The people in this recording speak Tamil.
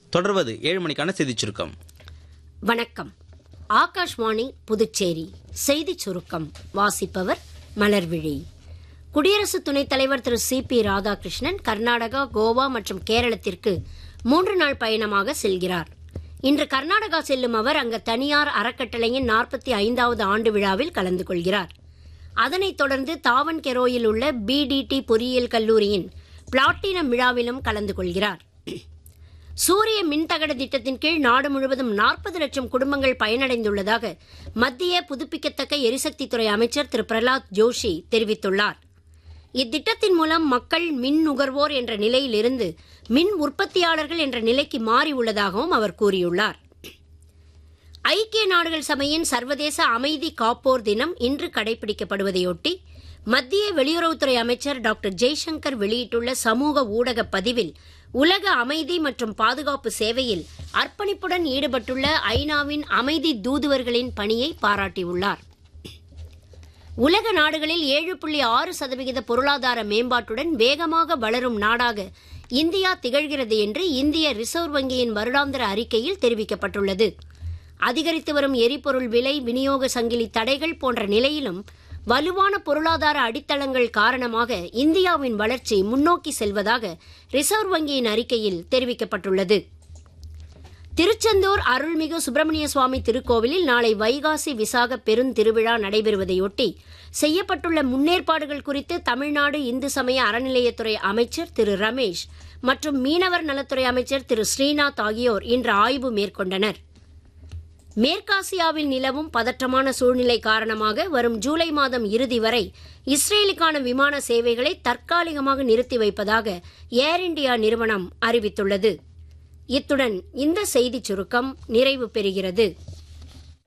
தொடர்வது ஏழு மணிக்கான செய்திச் சுருக்கம் வணக்கம் ஆகாஷ்வாணி புதுச்சேரி செய்திச் சுருக்கம் வாசிப்பவர் மலர்விழி குடியரசு துணைத் தலைவர் திரு சி பி ராதாகிருஷ்ணன் கர்நாடகா கோவா மற்றும் கேரளத்திற்கு மூன்று நாள் பயணமாக செல்கிறார் இன்று கர்நாடகா செல்லும் அவர் அங்கு தனியார் அறக்கட்டளையின் நாற்பத்தி ஐந்தாவது ஆண்டு விழாவில் கலந்து கொள்கிறார் அதனைத் தொடர்ந்து தாவன்கெரோயில் உள்ள பிடிடி பொறியியல் கல்லூரியின் பிளாட்டினம் விழாவிலும் கலந்து கொள்கிறார் சூரிய மின்தகடு திட்டத்தின் கீழ் நாடு முழுவதும் நாற்பது லட்சம் குடும்பங்கள் பயனடைந்துள்ளதாக மத்திய புதுப்பிக்கத்தக்க எரிசக்தித்துறை அமைச்சர் திரு பிரலாத் ஜோஷி தெரிவித்துள்ளார் இத்திட்டத்தின் மூலம் மக்கள் மின் நுகர்வோர் என்ற நிலையிலிருந்து மின் உற்பத்தியாளர்கள் என்ற நிலைக்கு மாறி உள்ளதாகவும் அவர் கூறியுள்ளார் ஐக்கிய நாடுகள் சபையின் சர்வதேச அமைதி காப்போர் தினம் இன்று கடைபிடிக்கப்படுவதையொட்டி மத்திய வெளியுறவுத்துறை அமைச்சர் டாக்டர் ஜெய்சங்கர் வெளியிட்டுள்ள சமூக ஊடக பதிவில் உலக அமைதி மற்றும் பாதுகாப்பு சேவையில் அர்ப்பணிப்புடன் ஈடுபட்டுள்ள ஐநாவின் அமைதி தூதுவர்களின் பணியை பாராட்டியுள்ளார் உலக நாடுகளில் ஏழு புள்ளி ஆறு சதவிகித பொருளாதார மேம்பாட்டுடன் வேகமாக வளரும் நாடாக இந்தியா திகழ்கிறது என்று இந்திய ரிசர்வ் வங்கியின் வருடாந்திர அறிக்கையில் தெரிவிக்கப்பட்டுள்ளது அதிகரித்து வரும் எரிபொருள் விலை விநியோக சங்கிலி தடைகள் போன்ற நிலையிலும் வலுவான பொருளாதார அடித்தளங்கள் காரணமாக இந்தியாவின் வளர்ச்சி முன்னோக்கி செல்வதாக ரிசர்வ் வங்கியின் அறிக்கையில் தெரிவிக்கப்பட்டுள்ளது திருச்செந்தூர் அருள்மிகு சுப்பிரமணிய சுவாமி திருக்கோவிலில் நாளை வைகாசி விசாக பெருந்திருவிழா நடைபெறுவதையொட்டி செய்யப்பட்டுள்ள முன்னேற்பாடுகள் குறித்து தமிழ்நாடு இந்து சமய அறநிலையத்துறை அமைச்சர் திரு ரமேஷ் மற்றும் மீனவர் நலத்துறை அமைச்சர் திரு ஸ்ரீநாத் ஆகியோர் இன்று ஆய்வு மேற்கொண்டனர் மேற்காசியாவில் நிலவும் பதற்றமான சூழ்நிலை காரணமாக வரும் ஜூலை மாதம் இறுதி வரை இஸ்ரேலுக்கான விமான சேவைகளை தற்காலிகமாக நிறுத்தி வைப்பதாக ஏர் இண்டியா நிறுவனம் அறிவித்துள்ளது இத்துடன் இந்த செய்திச் சுருக்கம் நிறைவு பெறுகிறது